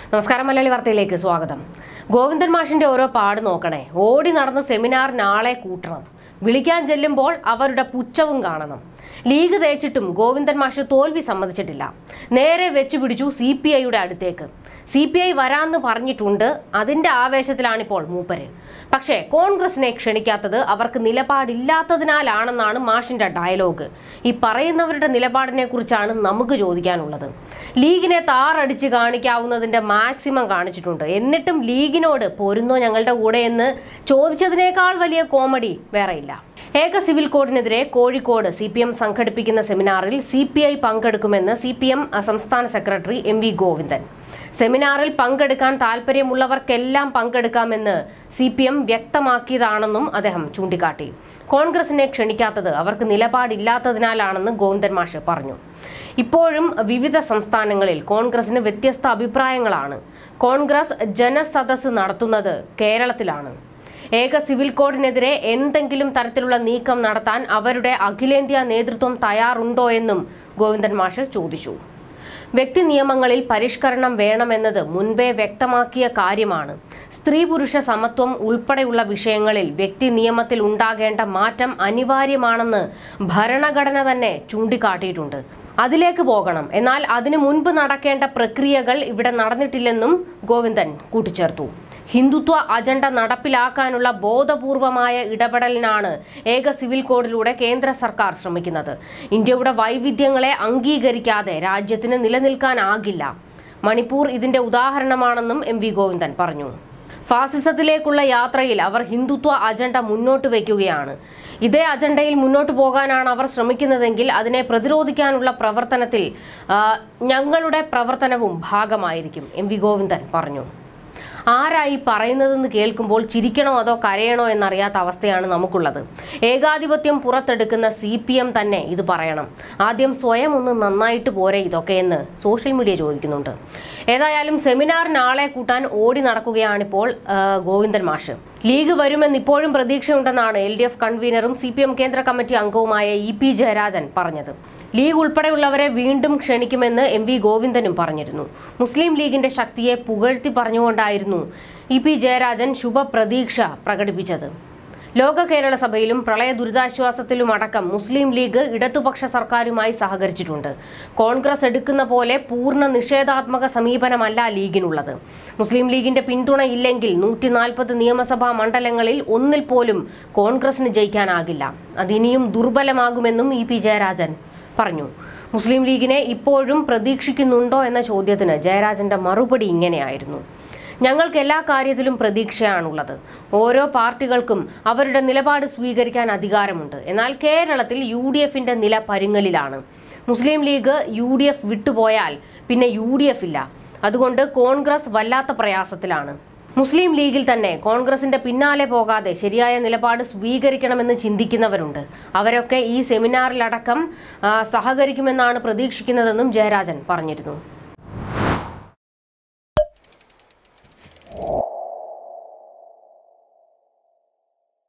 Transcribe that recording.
നമസ്കാരം മലയാളി വാർത്തയിലേക്ക് സ്വാഗതം ഗോവിന്ദൻ മാഷിന്റെ ഓരോ പാട് നോക്കണേ ഓടി നടന്ന് സെമിനാർ നാളെ കൂട്ടണം വിളിക്കാൻ ചെല്ലുമ്പോൾ അവരുടെ പുച്ഛവും കാണണം ലീഗ് തേച്ചിട്ടും ഗോവിന്ദൻ മാഷ് തോൽവി സമ്മതിച്ചിട്ടില്ല നേരെ വെച്ച് പിടിച്ചു സി പി ഐയുടെ അടുത്തേക്ക് സി പി ഐ വരാന്ന് പറഞ്ഞിട്ടുണ്ട് അതിന്റെ ആവേശത്തിലാണിപ്പോൾ മൂപ്പര് പക്ഷേ കോൺഗ്രസിനെ ക്ഷണിക്കാത്തത് അവർക്ക് നിലപാടില്ലാത്തതിനാലാണെന്നാണ് മാഷിന്റെ ഡയലോഗ് ഈ പറയുന്നവരുടെ നിലപാടിനെ കുറിച്ചാണ് നമുക്ക് ചോദിക്കാനുള്ളത് ലീഗിനെ താറടിച്ച് കാണിക്കാവുന്നതിന്റെ മാക്സിമം കാണിച്ചിട്ടുണ്ട് എന്നിട്ടും ലീഗിനോട് പോരുന്നോ ഞങ്ങളുടെ കൂടെ എന്ന് ചോദിച്ചതിനേക്കാൾ വലിയ കോമഡി വേറെയില്ല ഏക സിവിൽ കോഡിനെതിരെ കോഴിക്കോട് സി പി എം സംഘടിപ്പിക്കുന്ന സെമിനാറിൽ സി പി ഐ പങ്കെടുക്കുമെന്ന് സി പി എം സംസ്ഥാന സെക്രട്ടറി എം വി ഗോവിന്ദൻ സെമിനാറിൽ പങ്കെടുക്കാൻ താൽപ്പര്യമുള്ളവർക്കെല്ലാം പങ്കെടുക്കാമെന്ന് സി പി എം വ്യക്തമാക്കിയതാണെന്നും അദ്ദേഹം ചൂണ്ടിക്കാട്ടി കോൺഗ്രസിനെ ക്ഷണിക്കാത്തത് അവർക്ക് നിലപാടില്ലാത്തതിനാലാണെന്ന് ഗോവിന്ദൻ മാഷ് പറഞ്ഞു ഇപ്പോഴും വിവിധ സംസ്ഥാനങ്ങളിൽ കോൺഗ്രസിന് വ്യത്യസ്ത അഭിപ്രായങ്ങളാണ് കോൺഗ്രസ് ജനസദസ് നടത്തുന്നത് കേരളത്തിലാണ് ഏക സിവിൽ കോഡിനെതിരെ എന്തെങ്കിലും തരത്തിലുള്ള നീക്കം നടത്താൻ അവരുടെ അഖിലേന്ത്യാ നേതൃത്വം തയ്യാറുണ്ടോ എന്നും ഗോവിന്ദൻ മാഷ് ചോദിച്ചു വ്യക്തി നിയമങ്ങളിൽ പരിഷ്കരണം വേണമെന്നത് മുൻപേ വ്യക്തമാക്കിയ കാര്യമാണ് സ്ത്രീ പുരുഷ സമത്വം ഉൾപ്പെടെയുള്ള വിഷയങ്ങളിൽ വ്യക്തി നിയമത്തിൽ ഉണ്ടാകേണ്ട മാറ്റം അനിവാര്യമാണെന്ന് ഭരണഘടന തന്നെ ചൂണ്ടിക്കാട്ടിയിട്ടുണ്ട് അതിലേക്ക് പോകണം എന്നാൽ അതിനു മുൻപ് നടക്കേണ്ട പ്രക്രിയകൾ ഇവിടെ നടന്നിട്ടില്ലെന്നും ഗോവിന്ദൻ കൂട്ടിച്ചേർത്തു ഹിന്ദുത്വ അജണ്ട നടപ്പിലാക്കാനുള്ള ബോധപൂർവമായ ഇടപെടലിനാണ് ഏക സിവിൽ കോഡിലൂടെ കേന്ദ്ര സർക്കാർ ശ്രമിക്കുന്നത് ഇന്ത്യയുടെ വൈവിധ്യങ്ങളെ അംഗീകരിക്കാതെ രാജ്യത്തിന് നിലനിൽക്കാനാകില്ല മണിപ്പൂർ ഇതിന്റെ ഉദാഹരണമാണെന്നും എം വി ഗോവിന്ദൻ പറഞ്ഞു ഫാസിസത്തിലേക്കുള്ള യാത്രയിൽ അവർ ഹിന്ദുത്വ അജണ്ട മുന്നോട്ട് വയ്ക്കുകയാണ് ഇതേ അജണ്ടയിൽ മുന്നോട്ട് പോകാനാണ് അവർ ശ്രമിക്കുന്നതെങ്കിൽ അതിനെ പ്രതിരോധിക്കാനുള്ള പ്രവർത്തനത്തിൽ ആ, ഞങ്ങളുടെ പ്രവർത്തനവും ഭാഗമായിരിക്കും എം വി ഗോവിന്ദൻ പറഞ്ഞു ആരായി പറയുന്നതെന്ന് കേൾക്കുമ്പോൾ ചിരിക്കണോ അതോ കരയണോ എന്നറിയാത്ത അവസ്ഥയാണ് നമുക്കുള്ളത് ഏകാധിപത്യം പുറത്തെടുക്കുന്ന സി പി എം തന്നെ ഇത് പറയണം ആദ്യം സ്വയം ഒന്ന് നന്നായിട്ട് പോരെ ഇതൊക്കെ എന്ന് സോഷ്യൽ മീഡിയ ചോദിക്കുന്നുണ്ട് ഏതായാലും സെമിനാർ നാളെ കൂട്ടാൻ ഓടി നടക്കുകയാണിപ്പോൾ ആ, ഗോവിന്ദൻ മാഷ് ലീഗ് വരുമെന്ന് ഇപ്പോഴും പ്രതീക്ഷയുണ്ടെന്നാണ് എൽ ഡി എഫ് കൺവീനറും സി പി എം കേന്ദ്ര കമ്മിറ്റി അംഗവുമായ ഇ പി ജയരാജൻ പറഞ്ഞത് ലീഗ് ഉൾപ്പെടെയുള്ളവരെ വീണ്ടും ക്ഷണിക്കുമെന്ന് എം വി ഗോവിന്ദനും പറഞ്ഞിരുന്നു മുസ്ലിം ലീഗിന്റെ ശക്തിയെ പുകഴ്ത്തി പറഞ്ഞുകൊണ്ടായിരുന്നു ഇ പി ജയരാജൻ ശുഭപ്രതീക്ഷ പ്രകടിപ്പിച്ചത് ലോക കേരള സഭയിലും പ്രളയ ദുരിതാശ്വാസത്തിലുമടക്കം മുസ്ലിം ലീഗ് ഇടതുപക്ഷ സർക്കാരുമായി സഹകരിച്ചിട്ടുണ്ട് കോൺഗ്രസ് എടുക്കുന്ന പോലെ പൂർണ്ണ നിഷേധാത്മക സമീപനമല്ല ലീഗിനുള്ളത് മുസ്ലിം ലീഗിന്റെ പിന്തുണ ഇല്ലെങ്കിൽ നൂറ്റി നാൽപ്പത് നിയമസഭാ മണ്ഡലങ്ങളിൽ ഒന്നിൽ പോലും കോൺഗ്രസിന് ജയിക്കാനാകില്ല അതിനിയും ദുർബലമാകുമെന്നും ഇ പി ജയരാജൻ പറഞ്ഞു മുസ്ലിം ലീഗിനെ ഇപ്പോഴും പ്രതീക്ഷിക്കുന്നുണ്ടോ എന്ന ചോദ്യത്തിന് ജയരാജന്റെ മറുപടി ഇങ്ങനെയായിരുന്നു ഞങ്ങൾക്ക് എല്ലാ കാര്യത്തിലും പ്രതീക്ഷയാണുള്ളത് ഓരോ പാർട്ടികൾക്കും അവരുടെ നിലപാട് സ്വീകരിക്കാൻ അധികാരമുണ്ട് എന്നാൽ കേരളത്തിൽ യു ഡി എഫിന്റെ നില പരുങ്ങലിലാണ് Muslim league U D F വിട്ടുപോയാൽ പിന്നെ യു ഡി എഫ് ഇല്ല അതുകൊണ്ട് കോൺഗ്രസ് വല്ലാത്ത പ്രയാസത്തിലാണ് മുസ്ലിം ലീഗിൽ തന്നെ കോൺഗ്രസിന്റെ പിന്നാലെ പോകാതെ ശരിയായ നിലപാട് സ്വീകരിക്കണമെന്ന് ചിന്തിക്കുന്നവരുണ്ട് അവരൊക്കെ ഈ സെമിനാറിലടക്കം ആ, സഹകരിക്കുമെന്നാണ് പ്രതീക്ഷിക്കുന്നതെന്നും ജയരാജൻ പറഞ്ഞിരുന്നു